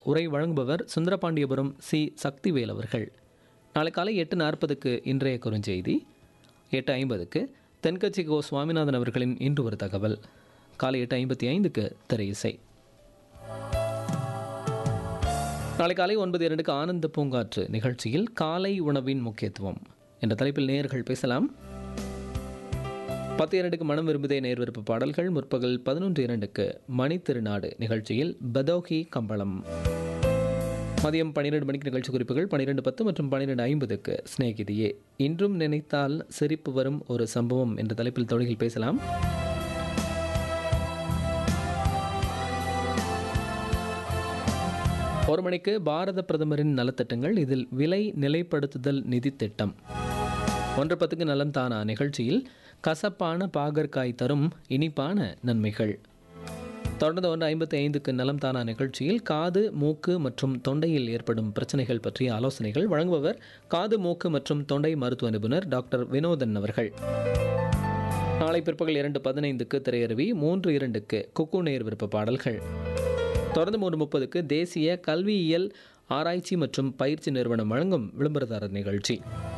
உரை வழங்குபவர் சுந்தரபாண்டியபுரம் சி சக்திவேல் அவர்கள் நாளை காலை எட்டு நாற்பதுக்கு இன்றைய குறுஞ்செய்தி எட்டு ஐம்பதுக்கு தென்கட்சி கோ சுவாமிநாதன் அவர்களின் இன்று ஒரு தகவல் காலை எட்டு ஐம்பத்தி ஐந்துக்கு திரை இசை நாளை காலை ஒன்பது இரண்டுக்கு ஆனந்த பூங்காற்று நிகழ்ச்சியில் காலை உணவின் முக்கியத்துவம் என்ற தலைப்பில் நேயர்கள் பேசலாம் பத்து இரண்டுக்கு மனம் விரும்புதே நேர் விருப்ப பாடல்கள் முற்பகல் பதினொன்று இரண்டுக்கு மணி திருநாடு நிகழ்ச்சியில் பதோகி கம்பளம் மதியம் பன்னிரெண்டு மணிக்கு நிகழ்ச்சி குறிப்புகள் பன்னிரெண்டு பத்து மற்றும் பன்னிரெண்டு ஐம்பதுக்கு ஸ்நேகிதியே இன்றும் நினைத்தால் சிரிப்பு வரும் ஒரு சம்பவம் என்ற தலைப்பில் தொழில் பேசலாம் ஒரு மணிக்கு பாரத பிரதமரின் நலத்திட்டங்கள் இதில் விலை நிலைப்படுத்துதல் நிதி திட்டம் ஒன்று பத்துக்கு நலம் தானா நிகழ்ச்சியில் கசப்பான பாகற்காய் தரும் இனிப்பான நன்மைகள் தொடர்ந்து ஒன்று ஐம்பத்தி ஐந்துக்கு நலம் தானா நிகழ்ச்சியில் காது மூக்கு மற்றும் தொண்டையில் ஏற்படும் பிரச்சனைகள் பற்றிய ஆலோசனைகள் வழங்குபவர் காது மூக்கு மற்றும் தொண்டை மருத்துவ நிபுணர் டாக்டர் வினோதன் அவர்கள் நாளை பிற்பகல் இரண்டு பதினைந்துக்கு திரையருவி மூன்று இரண்டுக்கு குக்கு நேர் விருப்ப பாடல்கள் தொடர்ந்து மூன்று முப்பதுக்கு தேசிய கல்வியியல் ஆராய்ச்சி மற்றும் பயிற்சி நிறுவனம் வழங்கும் விளம்பரதாரர் நிகழ்ச்சி